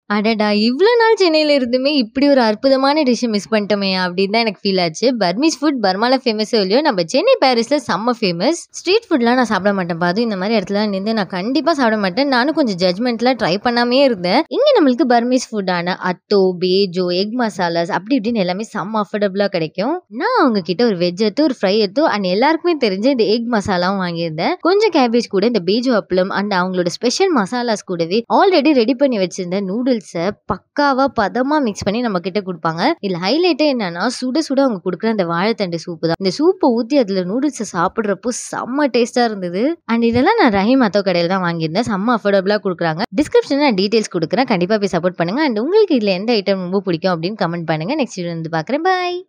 அடடா! இவ்ளோ நாள் சென்னையில இருந்துமே இப்படி ஒரு அற்புதமான டிஷ்ஷ மிஸ் பண்ணிட்டோமே அப்படின்னு தான் எனக்கு ஃபீல் ஆச்சு. பர்மீஸ் ஃபுட் பர்மால ஃபேமஸோ இல்லையோ, நம்ம சென்னை, பாரிஸ்ல செம்ம ஃபேமஸ். ஸ்ட்ரீட் ஃபுட்லாம் நான் சாப்பிட மாட்டேன். அதுவும் இந்த மாரி இடத்துலலாம் நின்னு நான் கண்டிப்பா சாப்பிட மாட்டேன். நானும் கொஞ்சம் ஜட்ஜ்மெண்ட்ல ட்ரை பண்ணாமயே இருந்தேன். இங்க நம்மளுக்கு பர்மீஸ் ஃபுட்டான அத்தோ, பேஜோ, எக் மசாலாஸ் அப்படி இப்படின்னு எல்லாமே செம்ம அஃபோர்டபுளா கிடைக்கும். நான் அவங்க கிட்ட ஒரு வெஜ் அத்தோ, ஒரு ஃப்ரை அத்தோ அண்ட் எல்லாருக்குமே தெரிஞ்ச இந்த எக் மசாலாவும் வாங்கியிருந்தேன். கொஞ்சம் கேபேஜ் கூட இந்த பேஜோ அப்பளம் அண்ட் அவங்களோட ஸ்பெஷல் மசாலாஸ் கூடவே ஆல்ரெடி ரெடி பண்ணி வச்சிருந்த நூடுல்ஸ பக்காவா பதமா மிக்ஸ் பண்ணி நம்ம கிட்ட குடுப்பாங்க. இதுல ஹைலைட்டே என்னன்னா, சுட சுட அவங்க குடுக்குற அந்த வாழைத்தண்டு சூப்பு தான். இந்த சூப்ப ஊத்தி அதுல நூடுல்ஸ சாப்பிடுறப்போ செம்ம டேஸ்ட்டா இருந்தது. அண்ட் இதெல்லாம் நான் ரஹீம் அத்தோ கடையில தான் வாங்கியிருந்தேன். செம்ம அஃபோர்டபுளா குடுக்குறாங்க. டிஸ்கிரிப்ஷன்ல நான் டீடைல்ஸ் குடுக்குறேன். கண்டிப்பா போய் சப்போர்ட் பண்ணுங்க. அண்ட் உங்களுக்கு இதுல எந்த ஐட்டம் ரொம்ப பிடிக்கும் அப்படின்னு கமெண்ட் பண்ணுங்க. நெக்ஸ்ட் வீடியோல வந்து பார்க்குறேன். பாய்.